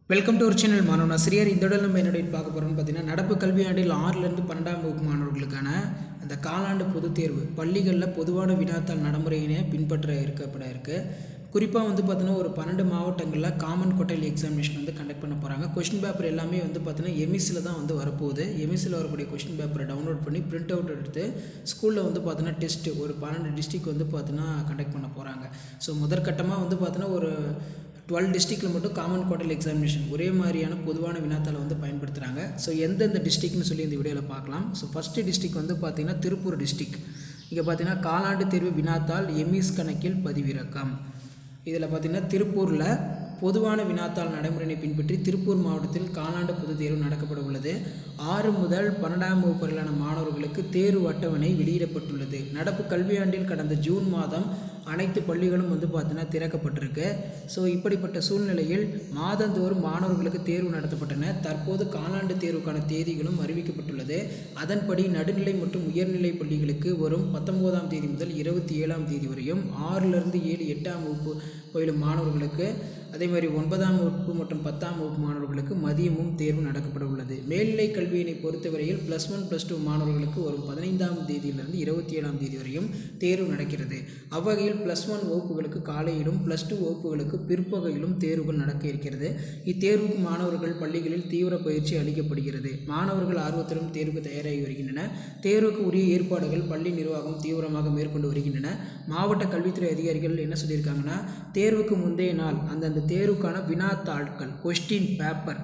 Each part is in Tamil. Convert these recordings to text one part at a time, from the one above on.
வெல்கம் டு ஒரு சேனல் மாணவன் ஆசிரியர் இந்த இடம் நம்ம என்னுடைய பார்க்க போகிறோம்னு பார்த்தீங்கன்னா நடப்பு கல்வியாண்டில் ஆறிலிருந்து பன்னெண்டாம் வகுப்பு மாணவர்களுக்கான அந்த காலாண்டு பொதுத் தேர்வு பள்ளிகளில் பொதுவான வினாத்தாள் நடைமுறையினை பின்பற்ற இருக்கப்பட இருக்கு குறிப்பாக வந்து பார்த்தீங்கன்னா ஒரு பன்னெண்டு மாவட்டங்களில் காமன் குவார்டர்லி எக்ஸாமினேஷன் வந்து கண்டக்ட் பண்ண போகிறாங்க கொஷின் பேப்பர் எல்லாமே வந்து பார்த்தீங்கன்னா எமிஸில் தான் வந்து வரப்போகுது எமிஸில் வரக்கூடிய கொஷின் பேப்பரை டவுன்லோட் பண்ணி பிரிண்ட் அவுட் எடுத்து ஸ்கூலில் வந்து பார்த்தீங்கன்னா டெஸ்ட்டு ஒரு பன்னெண்டு டிஸ்ட்ரிக் வந்து பார்த்தீங்கன்னா கண்டக்ட் பண்ண போகிறாங்க ஸோ முதற்கட்டமாக வந்து பார்த்தீங்கன்னா ஒரு டுவெல் டிஸ்ட்ரிக்டில் மட்டும் காமன் குவார்டர்லி எக்ஸாமினேஷன் ஒரே மாதிரியான பொதுவான வினாத்தாளை வந்து பயன்படுத்துகிறாங்க ஸோ எந்தெந்த டிஸ்ட்ரிக்ட்னு சொல்லி இந்த வீடியோவில் பார்க்கலாம் ஸோ ஃபஸ்ட்டு டிஸ்ட்ரிக் வந்து பார்த்திங்கன்னா திருப்பூர் டிஸ்ட்ரிக் இங்கே பார்த்தீங்கன்னா காலாண்டு தேர்வு வினாத்தாள் எம்இஸ் கணக்கில் பதிவிறக்கம் இதில் பார்த்திங்கன்னா திருப்பூரில் பொதுவான வினாத்தாள் நடைமுறையை பின்பற்றி திருப்பூர் மாவட்டத்தில் காலாண்டு பொதுத் தேர்வு நடக்கப்பட உள்ளது ஆறு முதல் பன்னெண்டாம் வகுப்பு வரையிலான மாணவர்களுக்கு தேர்வு அட்டவணை வெளியிடப்பட்டுள்ளது நடப்பு கல்வியாண்டில் கடந்த ஜூன் மாதம் அனைத்து பள்ளிகளும் வந்து பார்த்தீங்கன்னா திறக்கப்பட்டிருக்கு ஸோ இப்படிப்பட்ட சூழ்நிலையில் மாதந்தோறும் மாணவர்களுக்கு தேர்வு நடத்தப்பட்டன தற்போது காலாண்டு தேர்வுக்கான தேதிகளும் அறிவிக்கப்பட்டுள்ளது அதன்படி நடுநிலை மற்றும் உயர்நிலை பள்ளிகளுக்கு வரும் பத்தொம்போதாம் தேதி முதல் இருபத்தி ஏழாம் தேதி வரையும் ஆறிலிருந்து ஏழு எட்டாம் வகுப்பு பயிலும் மாணவர்களுக்கு அதே மாதிரி ஒன்பதாம் வகுப்பு மற்றும் பத்தாம் வகுப்பு மாணவர்களுக்கு மதியமும் தேர்வு நடக்கப்பட உள்ளது மேல்நிலை கல்வியினை பொறுத்தவரையில் ப்ளஸ் ஒன் ப்ளஸ் டூ மாணவர்களுக்கு வரும் பதினைந்தாம் தேதியிலிருந்து இருபத்தி ஏழாம் தேதி வரையும் தேர்வு நடக்கிறது அவ்வகையில் ப்ளஸ் ஒன் வகுப்புகளுக்கு காலையிலும் ப்ளஸ் டூ வகுப்புகளுக்கு பிற்பகையிலும் தேர்வுகள் நடக்க இருக்கிறது இத்தேர்வுக்கு மாணவர்கள் பள்ளிகளில் தீவிர பயிற்சி அளிக்கப்படுகிறது மாணவர்கள் ஆர்வத்துடன் தேர்வுக்கு தயாராகி வருகின்றன தேர்வுக்கு உரிய ஏற்பாடுகள் பள்ளி நிர்வாகம் தீவிரமாக மேற்கொண்டு வருகின்றன மாவட்ட கல்வித்துறை அதிகாரிகள் என்ன சொல்லியிருக்காங்கன்னா தேர்வுக்கு முந்தைய நாள் அந்தந்த தேர்வுக்கான வினாத்தாள்கள் கொஸ்டின் பேப்பர்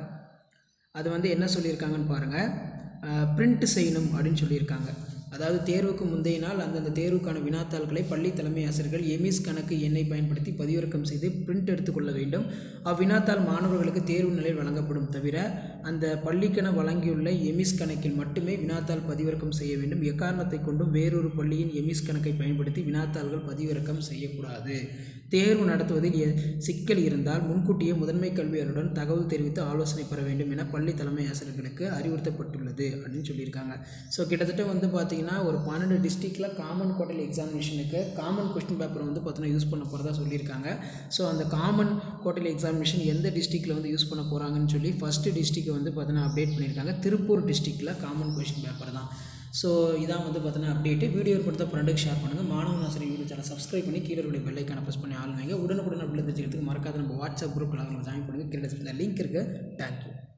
அது வந்து என்ன சொல்லியிருக்காங்கன்னு பாருங்கள் பிரிண்ட் செய்யணும் அப்படின்னு சொல்லியிருக்காங்க அதாவது தேர்வுக்கு முந்தைய நாள் அந்தந்த தேர்வுக்கான வினாத்தாள்களை பள்ளி தலைமை ஆசிரியர்கள் எமிஸ் கணக்கு எண்ணை பயன்படுத்தி பதிவிறக்கம் செய்து பிரிண்ட் எடுத்துக்கொள்ள வேண்டும் அவ்வினாத்தாள் மாணவர்களுக்கு தேர்வு நிலையில் வழங்கப்படும் தவிர அந்த பள்ளிக்கென வழங்கியுள்ள எமிஸ் கணக்கில் மட்டுமே வினாத்தாள் பதிவிறக்கம் செய்ய வேண்டும் எக்காரணத்தை கொண்டும் வேறொரு பள்ளியின் எமிஸ் கணக்கை பயன்படுத்தி வினாத்தாள்கள் பதிவிறக்கம் செய்யக்கூடாது தேர்வு நடத்துவதில் எ- சிக்கல் இருந்தால் முன்கூட்டியே முதன்மை கல்வியாளருடன் தகவல் தெரிவித்து ஆலோசனை பெற வேண்டும் என பள்ளி தலைமை ஆசிரியர்களுக்கு அறிவுறுத்தப்பட்டுள்ளது அப்படின்னு சொல்லியிருக்காங்க ஸோ கிட்டத்தட்ட வந்து பார்த்தீங்கன்னா ஒரு பன்னெண்டு டிஸ்ட்ரிக்டில் காமன் குவார்டர்லி எக்ஸாமினேஷனுக்கு காமன் கொஸ்டின் பேப்பர் வந்து பார்த்தீங்கன்னா யூஸ் பண்ண போகிறதா சொல்லியிருக்காங்க ஸோ அந்த காமன் குவார்டர்லி எக்ஸாமினேஷன் எந்த டிஸ்ட்ரிக்டில் வந்து யூஸ் பண்ண போகிறாங்கன்னு சொல்லி ஃபஸ்ட்டு டிஸ்ட்ரிக்ட் வந்து பார்த்தீங்கன்னா அப்டேட் பண்ணியிருக்காங்க திருப்பூர் டிஸ்ட்ரிக்டில் காமன் கொஸ்டின் பேப்பர் தான் ஸோ இதான் வந்து பார்த்தீங்கன்னா அப்டேட்டு வீடியோ பொறுத்த ஃப்ரெண்டுக்கு ஷேர் பண்ணுங்கள் மாணவ ஆசிரியர் யூடியூப் சேனல் சப்ஸ்கிரைப் பண்ணி கீழே உடைய பெல்லைக்கான ப்ரெஸ் பண்ணி ஆள் வைங்க உடனுக்குடன் அப்படி தெரிஞ்சுக்கிறதுக்கு மறக்காத நம்ம வாட்ஸ்அப் குரூப்பில் ஜாயின் பண்ணுங்கள் கீழே லிங்க் இருக்குது தேங்க்யூ